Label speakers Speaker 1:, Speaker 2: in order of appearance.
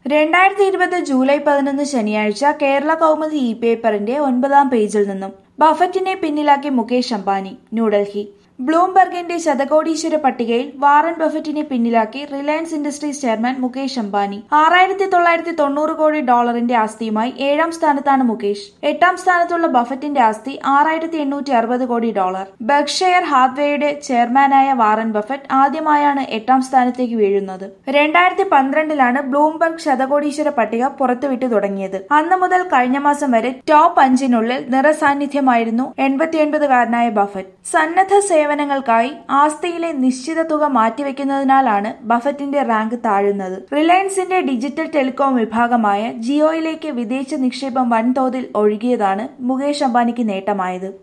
Speaker 1: രണ്ടായിരത്തി ഇരുപത് ജൂലൈ പതിനൊന്ന് ശനിയാഴ്ച കേരള കൗമുദി ഇ പേപ്പറിന്റെ ഒൻപതാം പേജിൽ നിന്നും ബഫറ്റിനെ പിന്നിലാക്കി മുകേഷ് അംബാനി ന്യൂഡൽഹി ബ്ലൂംബർഗിന്റെ ശതകോടീശ്വര പട്ടികയിൽ വാറൻ ബഫറ്റിനെ പിന്നിലാക്കി റിലയൻസ് ഇൻഡസ്ട്രീസ് ചെയർമാൻ മുകേഷ് അംബാനി ആറായിരത്തി തൊള്ളായിരത്തി തൊണ്ണൂറ് കോടി ഡോളറിന്റെ ആസ്തിയുമായി ഏഴാം സ്ഥാനത്താണ് മുകേഷ് എട്ടാം സ്ഥാനത്തുള്ള ബഫറ്റിന്റെ ആസ്തി ആറായിരത്തി എണ്ണൂറ്റി അറുപത് കോടി ഡോളർ ബർക്ക്ഷയർ ഹാത്വേയുടെ ചെയർമാനായ വാറൻ ബഫറ്റ് ആദ്യമായാണ് എട്ടാം സ്ഥാനത്തേക്ക് വീഴുന്നത് രണ്ടായിരത്തി പന്ത്രണ്ടിലാണ് ബ്ലൂംബർഗ് ശതകോടീശ്വര പട്ടിക പുറത്തുവിട്ടു തുടങ്ങിയത് അന്ന് മുതൽ കഴിഞ്ഞ മാസം വരെ ടോപ്പ് അഞ്ചിനുള്ളിൽ നിറസാന്നിധ്യമായിരുന്നു എൺപത്തിയൊൻപതുകാരനായ ബഫറ്റ് സന്നദ്ധ സേവനങ്ങൾക്കായി ആസ്തിയിലെ നിശ്ചിത തുക മാറ്റിവെക്കുന്നതിനാലാണ് ബഫറ്റിന്റെ റാങ്ക് താഴുന്നത് റിലയൻസിന്റെ ഡിജിറ്റൽ ടെലികോം വിഭാഗമായ ജിയോയിലേക്ക് വിദേശ നിക്ഷേപം വൻതോതിൽ ഒഴുകിയതാണ് മുകേഷ് അംബാനിക്ക് നേട്ടമായത്